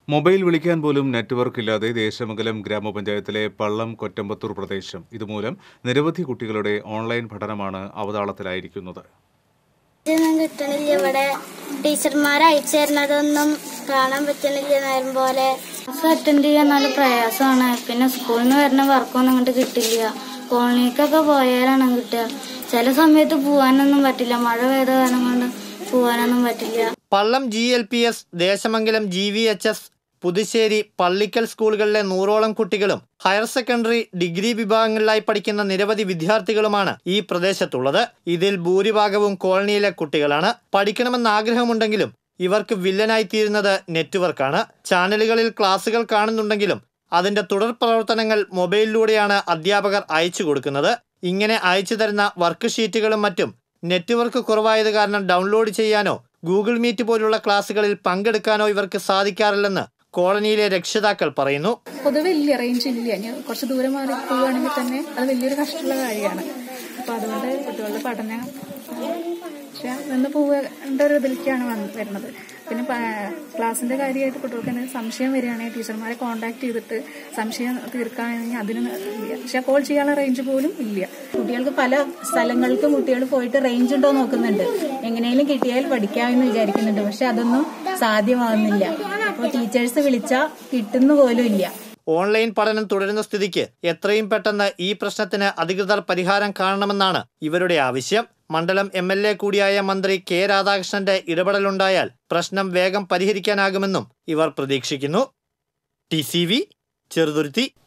mobile വിളിക്കാൻ പോലും network ഇല്ലാതെ ദേശമംഗലം ഗ്രാമപഞ്ചായത്തിലെ പള്ളം കൊറ്റമ്പത്തൂർ പ്രദേശം ഇതുമൂലം നിരവധി കുട്ടികളുടെ ഓൺലൈൻ പഠനമാണ് അവതാളത്തിലായിരിക്കുന്നത് ഇതൊന്നും കിട്ടണില്ല ഇവിടെ ടീച്ചർമാർ അയച്ചു തരുന്നതൊന്നും കാണാൻ പറ്റണില്ല നേരം പോലെ ക്ലാസ് അറ്റൻഡ് ചെയ്യാൻ നല്ല പ്രയാസമാണ് പിന്നെ സ്കൂളിൽ നിന്ന് വരുന്ന വർക്കൊന്നും അങ്ങോട്ട് കിട്ടില്ല കോളനിക്കൊക്കെ പോയാലാണ് കിട്ടുക ചില സമയത്ത് പോവാനൊന്നും പറ്റില്ല മഴ പെയ്ത കാരണം കൊണ്ട് പോവാനൊന്നും പറ്റില്ല Pallam G L P S Deshamangalam G V H S Puthussery Pallikkal സ്കൂളുകളിലെ നൂറോളം കുട്ടികളും ഹയർ സെക്കൻഡറി ഡിഗ്രി വിഭാഗങ്ങളിലായി പഠിക്കുന്ന നിരവധി വിദ്യാർത്ഥികളുമാണ് ഈ പ്രദേശത്തുള്ളത് ഇതിൽ ഭൂരിഭാഗവും കോളനിയിലെ കുട്ടികളാണ് പഠിക്കണമെന്ന് ആഗ്രഹമുണ്ടെങ്കിലും ഇവർക്ക് വില്ലനായി തീരുന്നത് നെറ്റ്വർക്കാണ് ചാനലുകളിൽ ക്ലാസുകൾ കാണുന്നുണ്ടെങ്കിലും അതിന്റെ തുടർ പ്രവർത്തനങ്ങൾ മൊബൈലിലൂടെയാണ് അധ്യാപകർ അയച്ചു കൊടുക്കുന്നത് ഇങ്ങനെ അയച്ചു തരുന്ന വർക്ക് ഷീറ്റുകളും മറ്റും നെറ്റ്വർക്ക് കുറവായത് കാരണം ഡൗൺലോഡ് ചെയ്യാനോ ഗൂഗിൾ മീറ്റ് പോലുള്ള ക്ലാസുകളിൽ പങ്കെടുക്കാനോ ഇവർക്ക് സാധിക്കാറില്ലെന്ന് കോളനിയിലെ രക്ഷിതാക്കൾ പറയുന്നു പൊതുവെ ഇല്ല റേഞ്ച് ഇല്ല ഇനി കുറച്ച് ദൂരം മാറി പോവുകയാണെങ്കിൽ തന്നെ അത് വലിയൊരു കഷ്ടമുള്ള കാര്യമാണ് അപ്പൊ അതുകൊണ്ട് കുട്ടികളുടെ പഠനം പക്ഷെ നിന്ന് പോവേണ്ട ഒരു ഇതിലേക്കാണ് വന്ന് വരുന്നത് പിന്നെ പ- ക്ലാസ്സിന്റെ കാര്യമായിട്ട് കുട്ടികൾക്ക് എന്തെങ്കിലും സംശയം വരികയാണെങ്കിൽ ടീച്ചർമാരെ കോൺടാക്ട് ചെയ്തിട്ട് സംശയം തീർക്കുകയാണെങ്കിൽ അതിന് ഇല്ല പക്ഷെ കോൾ ചെയ്യാനുള്ള റേഞ്ച് പോലും ഇല്ല കുട്ടികൾക്ക് പല സ്ഥലങ്ങൾക്കും കുട്ടികൾ പോയിട്ട് റേഞ്ച് ഉണ്ടോ നോക്കുന്നുണ്ട് എങ്ങനെയും കിട്ടിയാൽ പഠിക്കാമെന്ന് വിചാരിക്കുന്നുണ്ട് പക്ഷെ അതൊന്നും സാധ്യമാകുന്നില്ല അപ്പോൾ ടീച്ചേഴ്സ് വിളിച്ചാൽ കിട്ടുന്ന പോലും ഇല്ല ഓൺലൈൻ പഠനം തുടരുന്ന സ്ഥിതിക്ക് എത്രയും പെട്ടെന്ന് ഈ പ്രശ്നത്തിന് അധികൃതർ പരിഹാരം കാണണമെന്നാണ് ഇവരുടെ ആവശ്യം മണ്ഡലം എം എൽ എ കൂടിയായ മന്ത്രി കെ രാധാകൃഷ്ണന്റെ ഇടപെടലുണ്ടായാൽ പ്രശ്നം വേഗം പരിഹരിക്കാനാകുമെന്നും ഇവർ പ്രതീക്ഷിക്കുന്നു ടി സി വി ചെറുതുരുത്തി